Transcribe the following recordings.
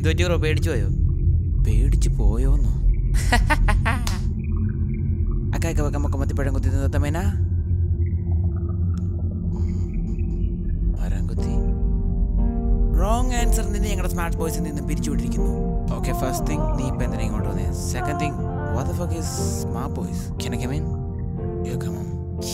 എന്ത് പറ്റി ബ്രോ പേടിച്ചു പോയോ പേടിച്ചു പോയോന്നോ അക്കാക്ക വെക്ക മക്ക മത്തിപ്പഴം കുത്തി തത്തമേന മരം കുത്തി റോങ് ആൻസർ നിന്നെ ഞങ്ങളുടെ സ്മാർട്ട് ബോയ്സിൽ നിന്ന് പിരിച്ചുവിട്ടിരിക്കുന്നു ഓക്കെ ഫസ്റ്റ് തിങ് നീ ഇപ്പം എന്തിനാ ഇങ്ങോട്ട് വന്നേ second thing what fuck is smart boys can I come in you come on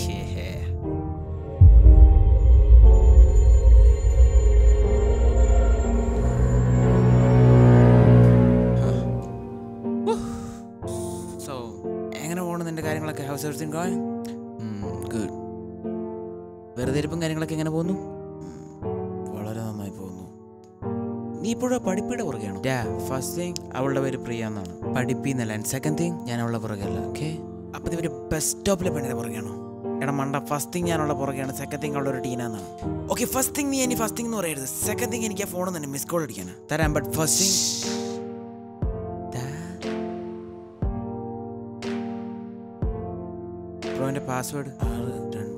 so എങ്ങനെ പോകണം നിന്റെ കാര്യങ്ങളൊക്കെ ഹൗസ് എവറിത്തിങ് ഗോയിങ് ഗുഡ് വെറുതെ ഇരിപ്പും കാര്യങ്ങളൊക്കെ എങ്ങനെ പോകുന്നു ഉം, വളരെ നന്നായി പോകുന്നു നീ ഇപ്പോഴും പഠിപ്പിയുടെ പുറകെയാണോ ഫസ്റ്റ് തിങ് അവളുടെ പേര് പ്രിയ എന്നാണ് പഠിപ്പി എന്നല്ല ആൻഡ് സെക്കൻഡ് തിങ് ഞാൻ അവളുടെ പുറകെയല്ല ഓക്കെ അപ്പം ഇവര് ബസ് സ്റ്റോപ്പിലെ പെണ്ണിന്റെ പുറകെയാണോ എടാ മണ്ട ഫസ്റ്റ് തിങ് ഞാനുള്ള പുറകെയാണ് സെക്കൻഡ് തിങ് അവളുടെ ഒരു ടീന എന്നാണ് ഓക്കെ ഫസ്റ്റ് തിങ് നീ ഇനി ഫസ്റ്റ് തിങ് എന്ന് പറയരുത് സെക്കൻഡ് തിങ് എനിക്ക് ആ ഫോണിൽ തന്നെ മിസ് കോൾ അടിക്കാനാ തരാം ബട്ട് ഫസ്റ്റ് തിങ് ബ്രോന്റെ പാസ്വേഡ് ആറ് രണ്ട്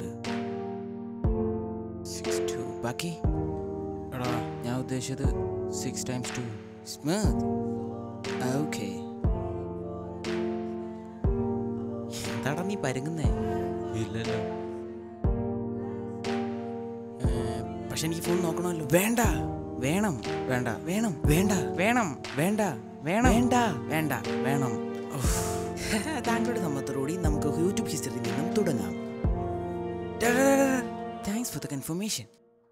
സിക്സ് ടു ബാക്കി എടാ ഞാൻ ഉദ്ദേശിച്ചത് six times two smooth okay എന്താടാ നീ പരുങ്ങുന്നേ ഇല്ലല്ലോ ഏ, പക്ഷെ എനിക്ക് ഫോൺ നോക്കണമല്ലോ വേണ്ട വേണം വേണ്ട വേണം വേണ്ട വേണം വേണ്ട വേണം വേണ്ട വേണ്ട വേണം ഉഫ്. താങ്കളുടെ സമ്മതത്തോടുകൂടി നമുക്ക് യൂട്യൂബ് ഹിസ്റ്ററിയിൽ നിന്നും തുടങ്ങാം thanks for the confirmation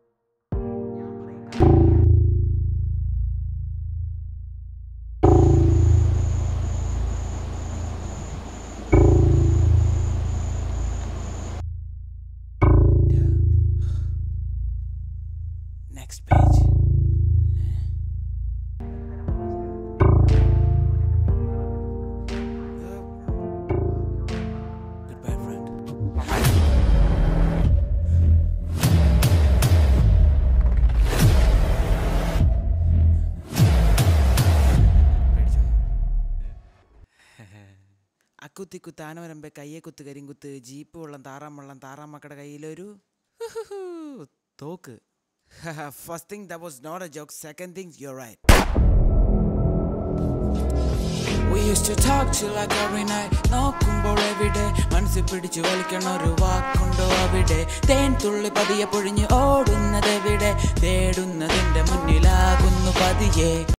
Next page. Goodbye, friend. അക്കുത്തി കുത്താനവരമ്പെ കയ്യെ കുത്ത് കരിങ്കുത്ത് ജീപ്പ് വെള്ളം താറാം വെള്ളം താറാമക്കടെ കയ്യിലൊരു തോക്ക് first thing the was not a joke second thing you right We used to talk to like every night നോക്കുമ്പോൾ എവിടെ മനസ്സിൽ പിടിച്ചു വലിക്കണ ഒരു വാക്കുണ്ടോ അവിടെ തേൻ തുള്ളി പതിയെ പൊഴിഞ്ഞ് ഓടുന്നതെവിടെ തേടുന്നതിന്റെ മുന്നിലാകുന്നു പതിയെ